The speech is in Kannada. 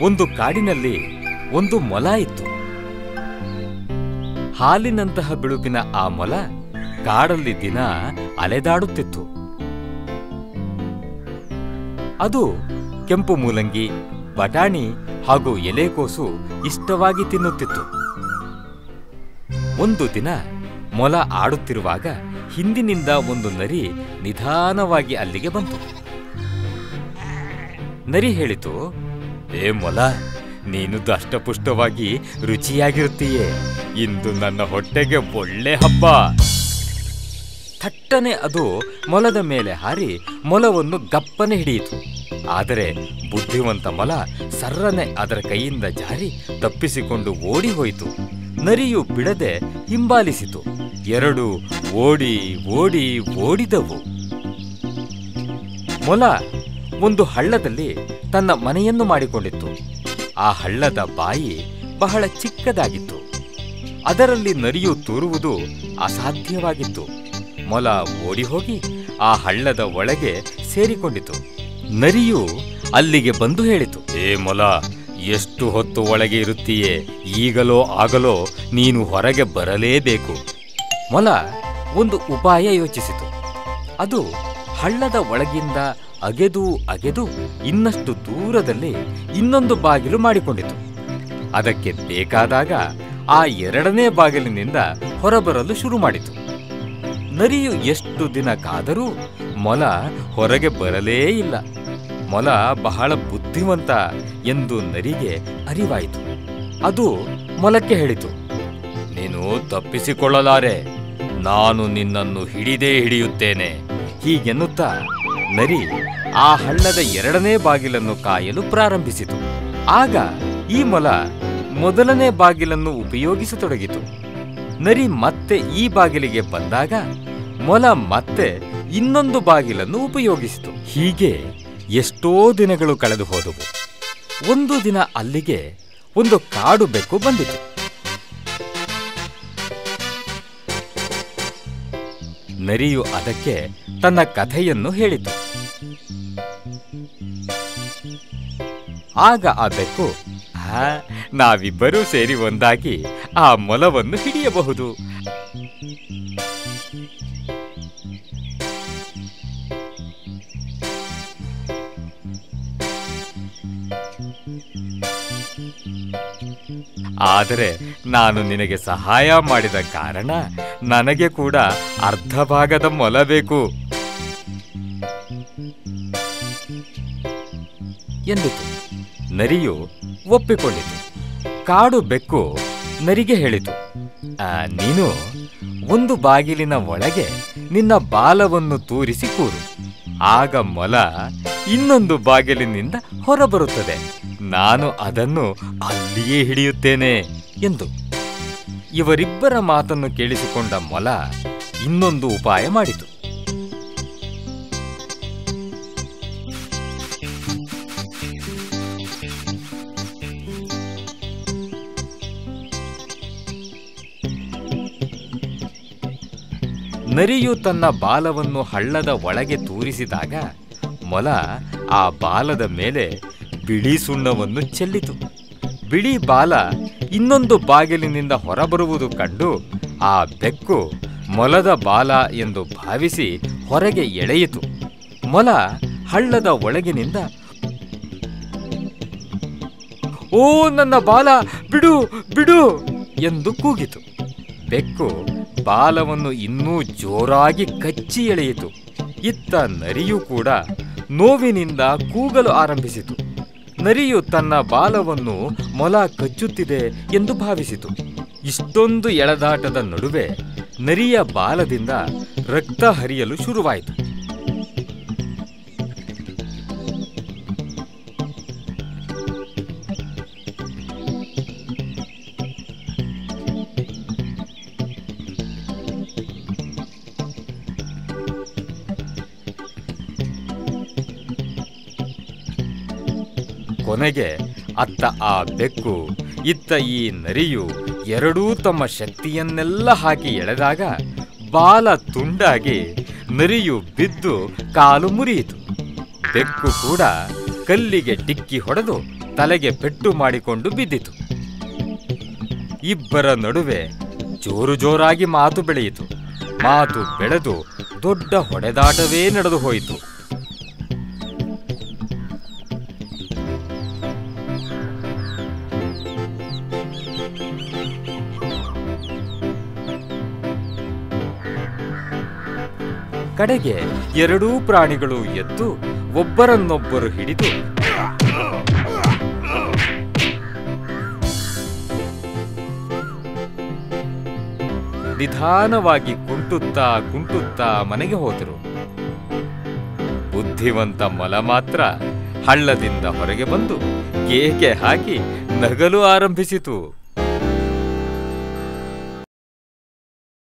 ಒಂದು ಕಾಡಿನಲ್ಲಿ ಒಂದು ಮೊಲ ಇತ್ತು ಹಾಲಿನಂತಹ ಬಿಳುಪಿನ ಆ ಮೊಲ ಕಾಡಲ್ಲಿ ದಿನ ಅಲೆದಾಡುತ್ತಿತ್ತು ಅದು ಕೆಂಪು ಮೂಲಂಗಿ ಬಟಾಣಿ ಹಾಗೂ ಎಲೆಕೋಸು ಇಷ್ಟವಾಗಿ ತಿನ್ನುತ್ತಿತ್ತು ಒಂದು ದಿನ ಮೊಲ ಆಡುತ್ತಿರುವಾಗ ಹಿಂದಿನಿಂದ ಒಂದು ನರಿ ನಿಧಾನವಾಗಿ ಅಲ್ಲಿಗೆ ಬಂತು ನರಿ ಹೇಳಿತು ಏ ಮೊಲ ನೀನು ದಷ್ಟಪುಷ್ಟವಾಗಿ ರುಚಿಯಾಗಿರುತ್ತೀಯೇ ಇಂದು ನನ್ನ ಹೊಟ್ಟೆಗೆ ಒಳ್ಳೆ ಹಬ್ಬ ಥಟ್ಟನೆ ಅದು ಮೊಲದ ಮೇಲೆ ಹಾರಿ ಮೊಲವನ್ನು ಗಪ್ಪನೆ ಹಿಡಿಯಿತು ಆದರೆ ಬುದ್ಧಿವಂತ ಮೊಲ ಸರ್ರನೆ ಅದರ ಕೈಯಿಂದ ಜಾರಿ ತಪ್ಪಿಸಿಕೊಂಡು ಓಡಿ ಹೋಯಿತು ನರಿಯು ಬಿಡದೆ ಹಿಂಬಾಲಿಸಿತು ಎರಡು ಓಡಿ ಓಡಿ ಓಡಿದವು ಮೊಲ ಒಂದು ಹಳ್ಳದಲ್ಲಿ ತನ್ನ ಮನೆಯನ್ನು ಮಾಡಿಕೊಂಡಿತ್ತು ಆ ಹಳ್ಳದ ಬಾಯಿ ಬಹಳ ಚಿಕ್ಕದಾಗಿತ್ತು ಅದರಲ್ಲಿ ನರಿಯು ತೂರುವುದು ಅಸಾಧ್ಯವಾಗಿತ್ತು ಮೊಲ ಓಡಿ ಹೋಗಿ ಆ ಹಳ್ಳದ ಒಳಗೆ ಸೇರಿಕೊಂಡಿತು ನರಿಯು ಅಲ್ಲಿಗೆ ಬಂದು ಹೇಳಿತು ಏ ಮೊಲ ಎಷ್ಟು ಹೊತ್ತು ಒಳಗೆ ಇರುತ್ತೀಯೇ ಈಗಲೋ ಆಗಲೋ ನೀನು ಹೊರಗೆ ಬರಲೇಬೇಕು ಮೊಲ ಒಂದು ಉಪಾಯ ಯೋಚಿಸಿತು ಅದು ಹಳ್ಳದ ಒಳಗಿಂದ ಅಗೆದು ಅಗೆದು ಇನ್ನಷ್ಟು ದೂರದಲ್ಲಿ ಇನ್ನೊಂದು ಬಾಗಿಲು ಮಾಡಿಕೊಂಡಿತು ಅದಕ್ಕೆ ಬೇಕಾದಾಗ ಆ ಎರಡನೇ ಬಾಗಿಲಿನಿಂದ ಹೊರಬರಲು ಶುರು ಮಾಡಿತು ನರಿಯು ಎಷ್ಟು ದಿನ ಕಾದರೂ ಮೊಲ ಹೊರಗೆ ಬರಲೇ ಇಲ್ಲ ಮೊಲ ಬಹಳ ಬುದ್ಧಿವಂತ ಎಂದು ನರಿಗೆ ಅರಿವಾಯಿತು ಅದು ಮೊಲಕ್ಕೆ ಹೇಳಿತು ನೀನು ತಪ್ಪಿಸಿಕೊಳ್ಳಲಾರೆ ನಾನು ನಿನ್ನನ್ನು ಹಿಡಿದೇ ಹಿಡಿಯುತ್ತೇನೆ ಹೀಗೆನ್ನುತ್ತಾ ನರಿ ಆ ಹಳ್ಳದ ಎರಡನೇ ಬಾಗಿಲನ್ನು ಕಾಯಲು ಪ್ರಾರಂಭಿಸಿತು ಆಗ ಈ ಮೊಲ ಮೊದಲನೇ ಬಾಗಿಲನ್ನು ಉಪಯೋಗಿಸತೊಡಗಿತು ನರಿ ಮತ್ತೆ ಈ ಬಾಗಿಲಿಗೆ ಬಂದಾಗ ಮೊಲ ಮತ್ತೆ ಇನ್ನೊಂದು ಬಾಗಿಲನ್ನು ಉಪಯೋಗಿಸಿತು ಹೀಗೆ ಎಷ್ಟೋ ದಿನಗಳು ಕಳೆದು ಹೋದವು ಒಂದು ದಿನ ಅಲ್ಲಿಗೆ ಒಂದು ಕಾಡು ಬೆಕ್ಕು ಬಂದಿತು ನರಿಯು ಅದಕ್ಕೆ ತನ್ನ ಕಥೆಯನ್ನು ಹೇಳಿತು ಆಗ ಆ ಬೆಕ್ಕು "ಆ, ನಾವಿಬ್ಬರೂ ಸೇರಿ ಒಂದಾಗಿ ಆ ಮೊಲವನ್ನು ಹಿಡಿಯಬಹುದು ಆದರೆ ನಾನು ನಿನಗೆ ಸಹಾಯ ಮಾಡಿದ ಕಾರಣ ನನಗೆ ಕೂಡ ಅರ್ಧ ಭಾಗದ ಮೊಲ ಬೇಕು ಎಂದಿತು ನರಿಯು ಒಪ್ಪಿಕೊಂಡಿತು ಕಾಡು ಬೆಕ್ಕು ನರಿಗೆ ಹೇಳಿತು "ಆ, ನೀನು ಒಂದು ಬಾಗಿಲಿನ ಒಳಗೆ ನಿನ್ನ ಬಾಲವನ್ನು ತೂರಿಸಿ ಕೂರು ಆಗ ಮೊಲ ಇನ್ನೊಂದು ಬಾಗಿಲಿನಿಂದ ಹೊರಬರುತ್ತದೆ ನಾನು ಅದನ್ನು ಅಲ್ಲಿಯೇ ಹಿಡಿಯುತ್ತೇನೆ ಎಂದು ಇವರಿಬ್ಬರ ಮಾತನ್ನು ಕೇಳಿಸಿಕೊಂಡ ಮೊಲ ಇನ್ನೊಂದು ಉಪಾಯ ಮಾಡಿತು ನರಿಯು ತನ್ನ ಬಾಲವನ್ನು ಹಳ್ಳದ ಒಳಗೆ ತೂರಿಸಿದಾಗ ಮೊಲ ಆ ಬಾಲದ ಮೇಲೆ ಬಿಳಿ ಸುಣ್ಣವನ್ನು ಚೆಲ್ಲಿತು ಬಿಳಿ ಬಾಲ ಇನ್ನೊಂದು ಬಾಗಿಲಿನಿಂದ ಹೊರಬರುವುದು ಕಂಡು ಆ ಬೆಕ್ಕು ಮೊಲದ ಬಾಲ ಎಂದು ಭಾವಿಸಿ ಹೊರಗೆ ಎಳೆಯಿತು ಮೊಲ ಹಳ್ಳದ ಒಳಗಿನಿಂದ ಓ ನನ್ನ ಬಾಲ ಬಿಡು ಬಿಡು ಎಂದು ಕೂಗಿತು ಬೆಕ್ಕು ಬಾಲವನ್ನು ಇನ್ನೂ ಜೋರಾಗಿ ಕಚ್ಚಿ ಎಳೆಯಿತು ಇತ್ತ ನರಿಯೂ ಕೂಡ ನೋವಿನಿಂದ ಕೂಗಲು ಆರಂಭಿಸಿತು ನರಿಯು ತನ್ನ ಬಾಲವನ್ನು ಮೊಲ ಕಚ್ಚುತ್ತಿದೆ ಎಂದು ಭಾವಿಸಿತು ಇಷ್ಟೊಂದು ಎಳೆದಾಟದ ನಡುವೆ ನರಿಯ ಬಾಲದಿಂದ ರಕ್ತ ಹರಿಯಲು ಶುರುವಾಯಿತು ಕೊನೆಗೆ ಅತ್ತ ಆ ಬೆಕ್ಕು ಇತ್ತ ಈ ನರಿಯು ಎರಡೂ ತಮ್ಮ ಶಕ್ತಿಯನ್ನೆಲ್ಲ ಹಾಕಿ ಎಳೆದಾಗ ಬಾಲ ತುಂಡಾಗಿ ನರಿಯು ಬಿದ್ದು ಕಾಲು ಮುರಿಯಿತು ಬೆಕ್ಕು ಕೂಡ ಕಲ್ಲಿಗೆ ಡಿಕ್ಕಿ ಹೊಡೆದು ತಲೆಗೆ ಪೆಟ್ಟು ಮಾಡಿಕೊಂಡು ಬಿದ್ದಿತು ಇಬ್ಬರ ನಡುವೆ ಜೋರು ಜೋರಾಗಿ ಮಾತು ಬೆಳೆಯಿತು ಮಾತು ಬೆಳೆದು ದೊಡ್ಡ ಹೊಡೆದಾಟವೇ ನಡೆದು ಹೋಯಿತು ಕಡೆಗೆ ಎರಡೂ ಪ್ರಾಣಿಗಳು ಎದ್ದು ಒಬ್ಬರನ್ನೊಬ್ಬರು ಹಿಡಿದು ನಿಧಾನವಾಗಿ ಕುಂಟುತ್ತಾ ಕುಂಟುತ್ತಾ ಮನೆಗೆ ಹೋದರು ಬುದ್ಧಿವಂತ ಮೊಲ ಮಾತ್ರ ಹಳ್ಳದಿಂದ ಹೊರಗೆ ಬಂದು ಕೇಕೆ ಹಾಕಿ ನಗಲು ಆರಂಭಿಸಿತು